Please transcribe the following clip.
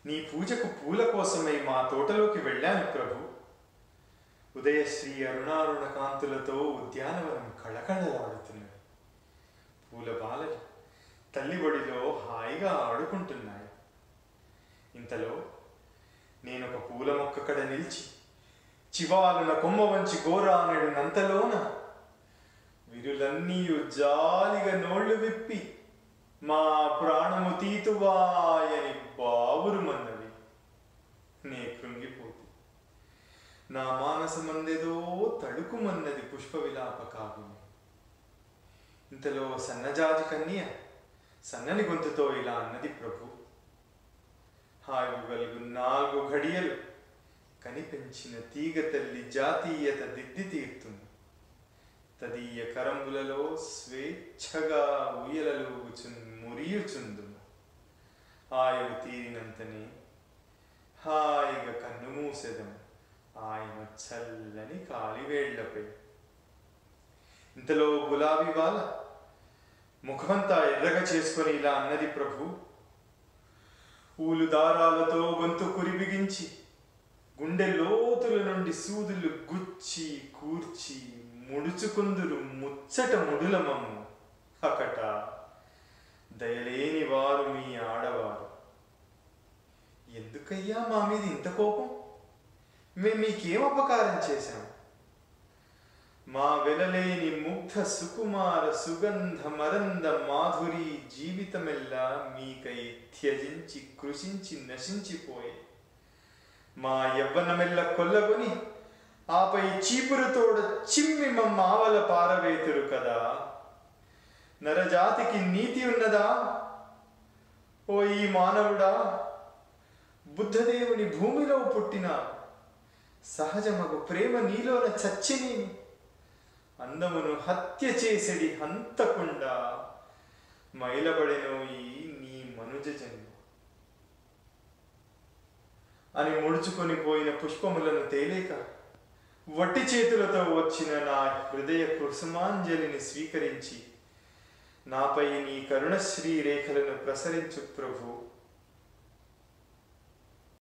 నీ పూజకు పూల కోసమై మా తోటలోకి వెళ్ళాను ప్రభు ఉదయశ్రీ అరుణారుణ కాంతులతో ఉద్యానవనం కళకళలాడుతున్నది పూల బాలలు తల్లి ఒడిలో హాయిగా ఆడుకుంటున్నాయి ఇంతలో నేను ఒక పూల మొక్క కడ నిలిచి చివాలున కొమ్మ వంచి గోరానడు నంతలోన విరులన్నీ జాలిగా నోళ్లు విప్పి మా ప్రాణము తీతువాయని బావురుమన్నవి నే కృంగిపోతు నా మానసమందెదో తడుకుమన్నది పుష్ప విలాప కావ్యము ఇంతలో సన్నజాజి కన్య సన్నని గొంతుతో ఇలా అన్నది ప్రభు హాయి వెలుగు నాలుగు ఘడియలు కనిపించిన తీగ తల్లి జాతీయత దిద్ది తీరుతుంది తదీయ కరంబులలో స్వేచ్ఛగా ఉయ్యలలుగుచున్ మురియుచుందు ఆయువు తీరినంతనే హాయిగా కన్ను మూసెదం ఆయన చల్లని కాలివేళ్లపై ఇంతలో గులాబీ బాల ముఖమంతా ఎర్రగా చేసుకొని ఇలా అన్నది ప్రభు ఊలు దారాలతో గొంతు కురిబిగించి గుండె లోతుల నుండి సూదులు గుచ్చి కూర్చి ముడుచుకుందురు ముచ్చట ముడులమమ్ము అకట దయలేని వారు మీ ఆడవారు ఎందుకయ్యా మా మీద ఇంత కోపం మేము మీకేం అపకారం చేశాం మా వెలలేని ముగ్ధ సుకుమార సుగంధ మరంద మాధురి జీవితమెల్లా మీకై త్యజించి కృషించి నశించిపోయే మా యవ్వనమెల్ల కొల్లగొని ఆపై చీపురుతోడ చిమ్మి మమ్మ ఆవల పారవేతురు కదా నరజాతికి నీతి ఉన్నదా ఓ ఈ మానవుడా బుద్ధదేవుని భూమిలో పుట్టిన సహజమగు ప్రేమ నీలోన చచ్చిని అందమును హత్య చేసెడి హంతకుండా మైలబడెనోయి నీ మనుజ జన్మ అని ముడుచుకొని పోయిన పుష్పములను తేలేక వట్టి చేతులతో వచ్చిన నా హృదయ కుసుమాంజలిని స్వీకరించి నాపై నీ కరుణశ్రీ రేఖలను ప్రసరించు ప్రభు